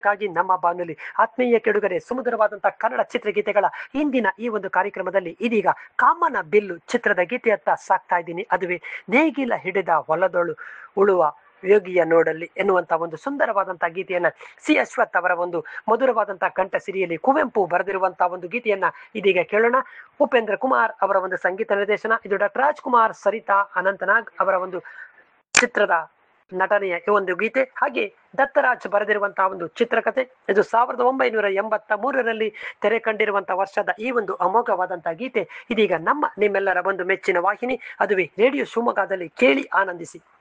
ಕ್ಕಾಗಿ ನಮ್ಮ ಬಾನುಲಿ ಆತ್ಮೀಯ ಕೆಡುಗರೆ ಸುಮಧುರವಾದಂತಹ ಕನ್ನಡ ಚಿತ್ರಗೀತೆಗಳ ಇಂದಿನ ಈ ಒಂದು ಕಾರ್ಯಕ್ರಮದಲ್ಲಿ ಇದೀಗ ಕಾಮನ ಬಿಲ್ಲು ಚಿತ್ರದ ಗೀತೆಯತ್ತ ಸಾಕ್ತಾ ಇದ್ದೀನಿ ಅದುವೇ ನೇಗಿಲ ಹಿಡಿದ ಹೊಲದೊಳು ಉಳುವ ಯೋಗಿಯ ನೋಡಲ್ಲಿ ಎನ್ನುವಂತ ಒಂದು ಸುಂದರವಾದಂತಹ ಗೀತೆಯನ್ನ ಸಿ ಅಶ್ವಥ್ ಅವರ ಒಂದು ಮಧುರವಾದಂತಹ ಕಂಠ ಸಿರಿಯಲ್ಲಿ ಕುವೆಂಪು ಬರೆದಿರುವಂತಹ ಒಂದು ಗೀತೆಯನ್ನ ಇದೀಗ ಕೇಳೋಣ ಉಪೇಂದ್ರ ಕುಮಾರ್ ಅವರ ಒಂದು ಸಂಗೀತ ನಿರ್ದೇಶನ ಇದು ಡಾಕ್ಟರ್ ರಾಜ್ಕುಮಾರ್ ಸರಿತಾ ಅನಂತನಾಗ್ ಅವರ ಒಂದು ಚಿತ್ರದ ನಟನೆಯ ಈ ಒಂದು ಗೀತೆ ಹಾಗೆ ದತ್ತರಾಜ್ ಬರೆದಿರುವಂತಹ ಒಂದು ಚಿತ್ರಕಥೆ ಇದು ಸಾವಿರದ ಒಂಬೈನೂರ ಎಂಬತ್ತ ಮೂರರಲ್ಲಿ ತೆರೆ ಕಂಡಿರುವಂತಹ ವರ್ಷದ ಈ ಒಂದು ಅಮೋಘವಾದಂತಹ ಗೀತೆ ಇದೀಗ ನಮ್ಮ ನಿಮ್ಮೆಲ್ಲರ ಒಂದು ಮೆಚ್ಚಿನ ವಾಹಿನಿ ಅದುವೇ ರೇಡಿಯೋ ಶಿವಮೊಗ್ಗದಲ್ಲಿ ಕೇಳಿ ಆನಂದಿಸಿ